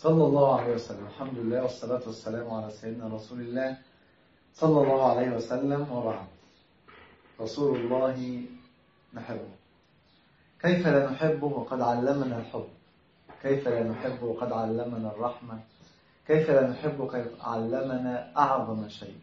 صلى الله عليه وسلم الحمد لله والصلاة والسلام على سيدنا رسول الله صلى الله عليه وسلم وبعد رسول الله نحبه كيف لا نحبه وقد علمنا الحب كيف لا نحبه وقد علمنا الرحمة كيف لا نحبه كيف علمنا أعظم شيء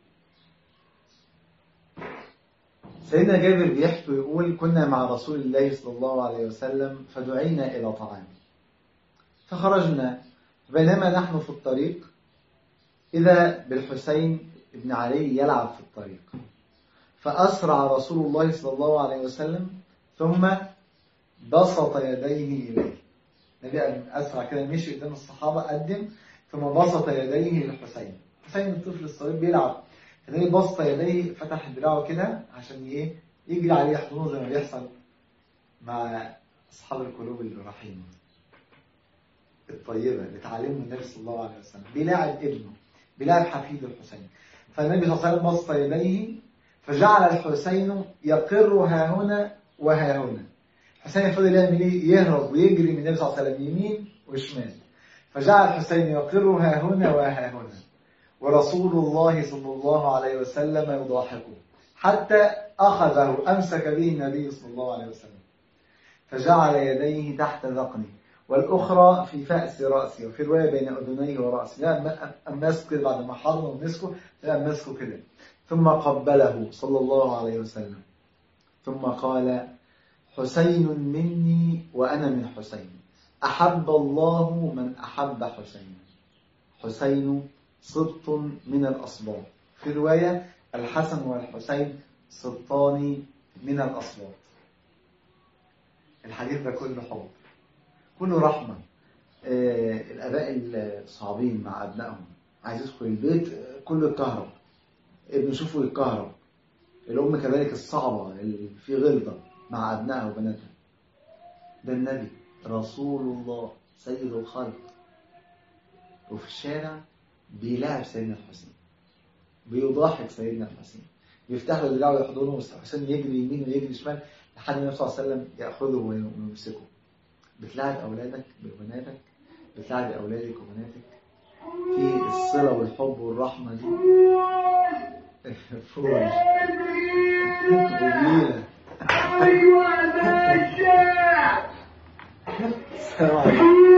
سيدنا جابر بيحكي ويقول كنا مع رسول الله صلى الله عليه وسلم فدعينا إلى طعام فخرجنا بينما نحن في الطريق إذا بالحسين ابن علي يلعب في الطريق فأسرع رسول الله صلى الله عليه وسلم ثم بسط يديه إليه النبي أسرع كده مشي قدام الصحابة قدم ثم بسط يديه للحسين حسين الطفل الصغير بيلعب فالنبي بسط يديه فتح دراعه كده عشان ايه يجري عليه يحضنه زي ما بيحصل مع أصحاب القلوب الرحيمة الطيبة اللي تعلمه النبي صلى الله عليه وسلم بيلاعب ابنه بيلاعب حفيد الحسين فالنبي صلى الله عليه وسلم بسط يديه فجعل الحسين يقر ها هنا وها هنا الحسين فضل يعمل ايه يهرب ويجري من النبي صلى الله عليه وسلم يمين وشمال فجعل الحسين يقر ها هنا وها هنا ورسول الله صلى الله عليه وسلم يضاحكه حتى أخذه أمسك به النبي صلى الله عليه وسلم فجعل يديه تحت ذقنه والأخرى في فأس رأسه وفي رواية بين أذنيه ورأسه لا أم ماسكه كده بعد ما حضنه ومسكه لا أم ماسكه كده ثم قبله صلى الله عليه وسلم ثم قال حسين مني وأنا من حسين أحب الله من أحب حسين حسين سبط من الأصباط في رواية الحسن والحسين سبطان من الأصباط الحديث ده كله حب كله رحمة آه الآباء الصعبين مع أبنائهم عايز يدخل البيت آه كله الكهرب ابن شوفه الكهرب الأم كذلك الصعبة اللي في غلطة مع أبنائها وبناتها ده النبي رسول الله سيد الخلق وفي الشارع بيلاعب سيدنا الحسين بيضاحك سيدنا الحسين بيفتح له دراعه ويحضنه والحسين يجري يمين ويجري شمال لحد النبي صلى الله عليه وسلم ياخذه ويمسكه بتلاعب اولادك ببناتك بتلاعب اولادك وبناتك في الصله والحب والرحمه دي فوق جميله ايوه ده الشارع السلام عليكم